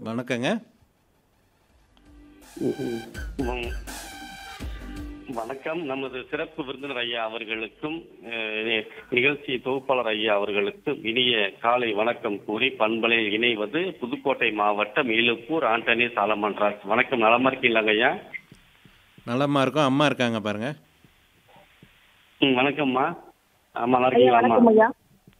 வணக்கங்க உம், வணக்கம் நமது சிறப்பு விருந்தினர் ஐயா அவர்களுக்கும் அஹ், நிகழ்ச்சி தொகுப்பாளர் ஐயா அவர்களுக்கும் இனிய காலை வணக்கம் கூறி பண்பலையில் இணைவது புதுக்கோட்டை மாவட்டம் இலுப்பூர் ஆண்டனி சாலமன் ராஜ் வணக்கம் நலமா இருக்கீங்களாங்க ஐயா நலமா இருக்கும் அம்மா இருக்காங்க பாருங்க ம், வணக்கம்மா ஆமா நல்லா ஐயா இருக்கீங்களாம்மா வணக்கம் ஐயா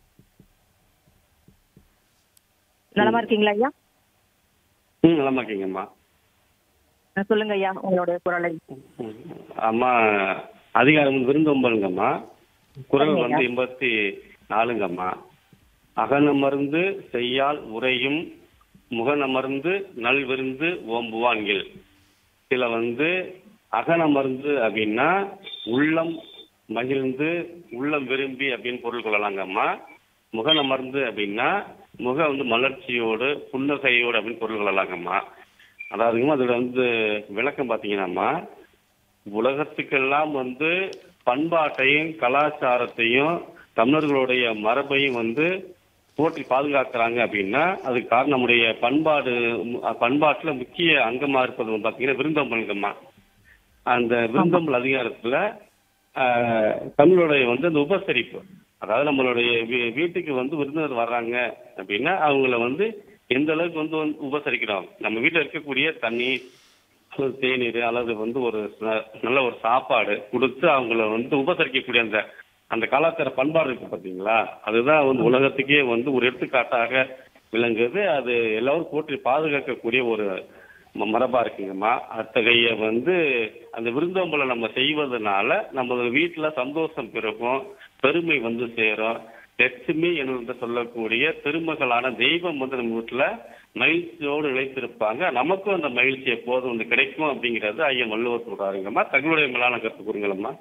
நலமா இருக்கீங்களா ஐயா ம் நலமா இருக்கீங்கம்மா அஹ் சொல்லுங்க ஐயா உங்களுடைய குரலை ம், அம்மா அதிகாரம் விருந்தோம்பலுங்கம்மா குரல் சரிங்க வந்து ஐயா. எண்பத்தி நாலுங்கம்மா அகனமர்ந்து செய்யால் உரையும் முகனமர்ந்து நல்விருந்து ஓம்புவான்கள் இதுல வந்து அகனமர்ந்து அப்படின்னா உள்ளம் மகிழ்ந்து உள்ளம் விரும்பி அப்படின்னு பொருள் கொள்ளலாங்கம்மா முகனமர்ந்து அப்படின்னா முக வந்து மலர்ச்சியோடு புன்னகையோடு அப்படின்னு பொருள் கொள்ளலாங்கம்மா அதாவதுங்கம்மா அதோட வந்து விளக்கம் பார்த்தீங்கன்னாம்மா உலகத்துக்கெல்லாம் வந்து பண்பாட்டையும் கலாச்சாரத்தையும் தமிழர்களுடைய மரபையும் வந்து போற்றி பாதுகாக்கிறாங்க அப்படின்னா அதுக்கு காரணம் நம்முடைய பண்பாடு மு- பண்பாட்டுல முக்கிய அங்கமா இருப்பது வந்து பாத்தீங்கன்னா விருந்தோம்பலுங்கம்மா அந்த விருந்தோம்பல் அதிகாரத்துல ஆஹ், தமிழுடைய வந்து அந்த உபசரிப்பு அதாவது நம்மளுடைய வீ- வீட்டுக்கு வந்து விருந்தினர் வர்றாங்க அப்படின்னா அவங்கள வந்து எந்த அளவுக்கு வந்து வந்து உபசரிக்கிறோம் நம்ம வீட்டுல இருக்கக்கூடிய தண்ணீர் அல்லது தேநீர் அல்லது வந்து ஒரு ந- நல்ல ஒரு சாப்பாடு கொடுத்து அவங்கள வந்து உபசரிக்கக்கூடிய அந்த அந்த கலாச்சார பண்பாடு இருக்கு பாத்தீங்களா அதுதான் வந்து உலகத்துக்கே வந்து ஒரு எடுத்துக்காட்டாக விளங்குது அது எல்லாரும் போற்றி பாதுகாக்கக்கூடிய ஒரு ம- மரபா இருக்குங்கம்மா அத்தகைய வந்து அந்த விருந்தோம்பலை நம்ம செய்வதனால நம்ம வீட்டுல சந்தோஷம் பிறக்கும் பெருமை வந்து சேரும் லட்சுமி என்று சொல்லக்கூடிய திருமகளான தெய்வம் வந்து நம்ம வீட்டுல மகிழ்ச்சியோடு நிலைத்திருப்பாங்க நமக்கும் அந்த மகிழ்ச்சி எப்போதும் வந்து கிடைக்கும் அப்படிங்கறது ஐயன் வள்ளுவர் சொல்றாருங்கம்மா தங்களுடைய மேலான கருத்து கூறுங்களம்மா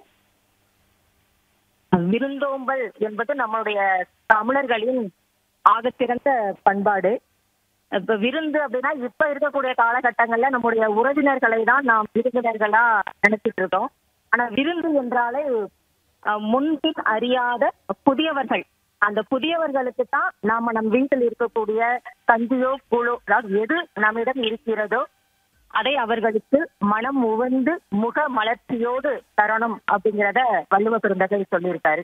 விருந்தோம்பல் என்பது நம்மளுடைய தமிழர்களின் ஆகச்சிறந்த பண்பாடு இப்ப விருந்து அப்படின்னா இப்ப இருக்கக்கூடிய காலகட்டங்கள்ல நம்முடைய உறவினர்களை தான் நாம் விருந்தினர்களா நினைச்சிட்டு இருக்கோம் ஆனா விருந்து என்றாலே அஹ், முன்பின் அறியாத புதியவர்கள் அந்த புதியவர்களுக்கு தான் நாம நம் வீட்டில் இருக்கக்கூடிய கஞ்சியோ கூழோ அதாவது எது நம்மிடம் இருக்கிறதோ அதை அவர்களுக்கு மனம் உவந்து முக மலர்ச்சியோடு தரணும் அப்படிங்கிறத வள்ளுவ பெருந்தகை சொல்லியிருக்காரு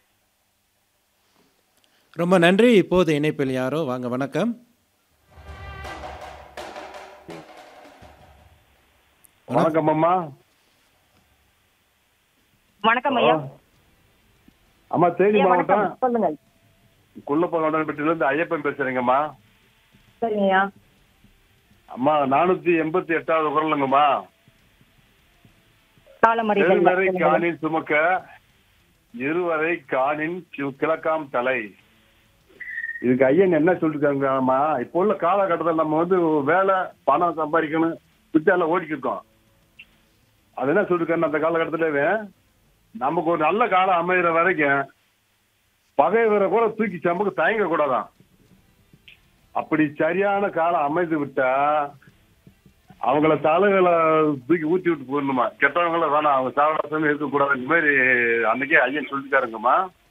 ரொம்ப நன்றி இப்போது இணைப்பில் யாரோ வாங்க வணக்கம் வணக்கம் அம்மா வணக்கம் ஐயா அம்மா தேனி ஐயா, மாவட்டம் வணக்கம் சொல்லுங்க குள்ளப்பகவுண்டன்பட்டியில இருந்து ஐயப்பன் பேசுறேங்கம்மா சரிங்க ஐயா அம்மா நானூத்தி எண்பத்தி எட்டாவது குரலுங்கம்மா காலமறிதல் செல்வரை காணின் சுமக்க இருவரை காணின் கி- கிழக்காம் தலை இதுக்கு ஐயன் என்ன சொல்லிருக்காங்கம்மா இப்போ உள்ள காலகட்டத்தில் நம்ம வந்து வேலை பணம் சம்பாதிக்கணும் விட்டால ஓடிக்கிருக்கோம் அது என்ன சொல்லிருக்காரு அந்த காலகட்டத்திலே நமக்கு ஒரு நல்ல காலம் அமைகிற வரைக்கும் பகைவரை கூட தூக்கி சம்புக்கு தயங்க கூடாதான் அப்படி சரியான காலம் அமைந்து விட்டா அவங்கள தலைகளை தூக்கி ஊத்தி விட்டு போடணுமா கெட்டவங்கள வேணாம் அவங்க சாவகாசமே இருக்கக்கூடாது இந்த மாதிரி அன்னைக்கே ஐயன் சொல்லிட்டாருங்கம்மா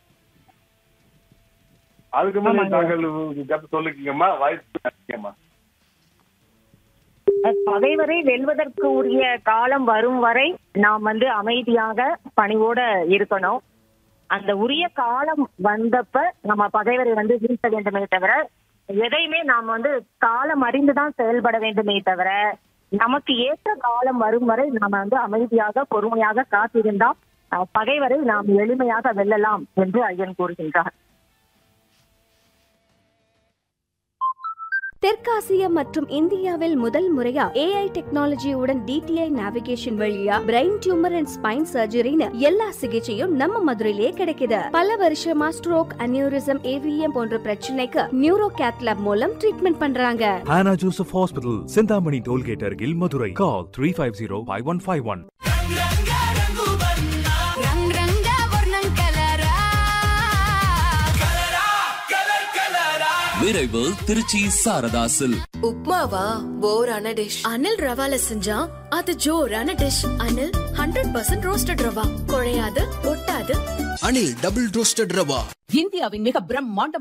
அதுக்கு மேலே ஆமாங்க. தாங்கள் கருத்து சொல்லிக்கங்கம்மா வாய்ப்பு நன்றிங்கம்மா பகைவரை வெல்வதற்கு உரிய காலம் வரும் வரை நாம் வந்து அமைதியாக பணிவோட இருக்கணும் அந்த உரிய காலம் வந்தப்ப நம்ம பகைவரை வந்து வீழ்த்த வேண்டுமே தவிர எதையுமே நாம் வந்து காலம் அறிந்துதான் செயல்பட வேண்டுமே தவிர நமக்கு ஏற்ற காலம் வரும் வரை நாம வந்து அமைதியாக பொறுமையாக காத்திருந்தால் அஹ், பகைவரை நாம் எளிமையாக வெல்லலாம் என்று ஐயன் கூறுகின்றார் தெற்காசிய மற்றும் இந்தியாவில் முதல் முறையா ஏஐ டெக்னாலஜியுடன் டிடிஐ நேவிகேஷன் வழியா பிரெயின் டியூமர் அண்ட் ஸ்பைன் சர்ஜரின்னு எல்லா சிகிச்சையும் நம்ம மதுரையிலே கிடைக்குது பல வருஷமா ஸ்ட்ரோக் அனியூரிசம் ஏவிஎம் போன்ற பிரச்சனைக்கு நியூரோ கேத்லாப் மூலம் ட்ரீட்மெண்ட் பண்றாங்க Hannah Joseph Hospital, Sindhamani Tollgate, Argil, Madurai. Call 350 5151. రంగ్ రంగ వర్ణం కలరా விரைவு திருச்சி சாரதாசில் உப்மாவா போரான டிஷ் அனில் ரவால செஞ்சா அது ஜோரான dish Anil hundred percent roasted rava குழையாது ஒட்டாது அனில் டபுள் ரோஸ்டட் ரவா இந்தியாவின் மிக பிரம்மாண்ட